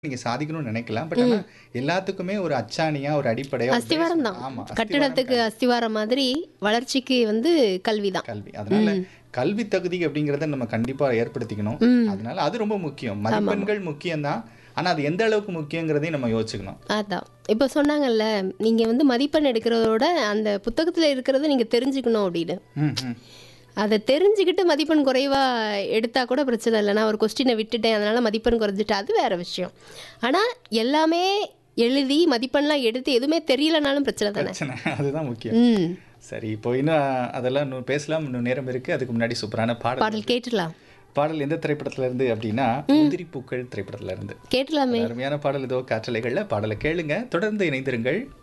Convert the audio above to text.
நீங்க சாதிக்கணும்னு நினைக்கலாம் பட் ஆனா எல்லாத்துக்குமே ஒரு அச்சாணியா ஒரு அடிப்படையா ஒரு அஸ்திவாரம் base- தான் ஆமா கட்டிடத்துக்கு அஸ்திவாரம் மாதிரி வளர்ச்சிக்கு வந்து கல்வி தான் கல்வி அதனால கல்வி தகுதி அப்படிங்கறத நம்ம கண்டிப்பா ஏற்படுத்திக்கணும் அதனால அது ரொம்ப முக்கியம் மதிப்பெண்கள் முக்கியம்தான் ஆனா அது எந்த அளவுக்கு முக்கியங்கிறதையும் நம்ம யோசிச்சுக்கணும் அதான் இப்போ சொன்னாங்கல்ல நீங்கள் வந்து மதிப்பெண் எடுக்கிறதோட அந்த புத்தகத்தில் இருக்கிறத நீங்கள் தெரிஞ்சுக்கணும் அப்படின்னு ம், ம். அதை தெரிஞ்சுக்கிட்டு மதிப்பெண் குறைவா எடுத்தா கூட பிரச்சனை இல்லை நான் ஒரு கொஸ்டினை விட்டுட்டேன் அதனால மதிப்பெண் குறைஞ்சிட்டு அது வேற விஷயம் ஆனால் எல்லாமே எழுதி மதிப்பெண்லாம் எடுத்து எதுவுமே தெரியலனாலும் பிரச்சனை தானே பிரச்சனை அதுதான் முக்கியம் ம் சரி இப்போ இன்னும் அதெல்லாம் இன்னும் பேசலாம் இன்னும் நேரம் இருக்கு அதுக்கு முன்னாடி சூப்பரான பாடல் பாடல் கேட்டுடலாம் பாடல் எந்த திரைப்படத்துல இருந்து அப்படின்னா முந்திரி பூக்கள் திரைப்படத்துல இருந்து கேட்டலாமே அருமையான பாடல் இதோ காற்றலைகள்ல பாடலை கேளுங்க தொடர்ந்து இணைந்திருங்கள்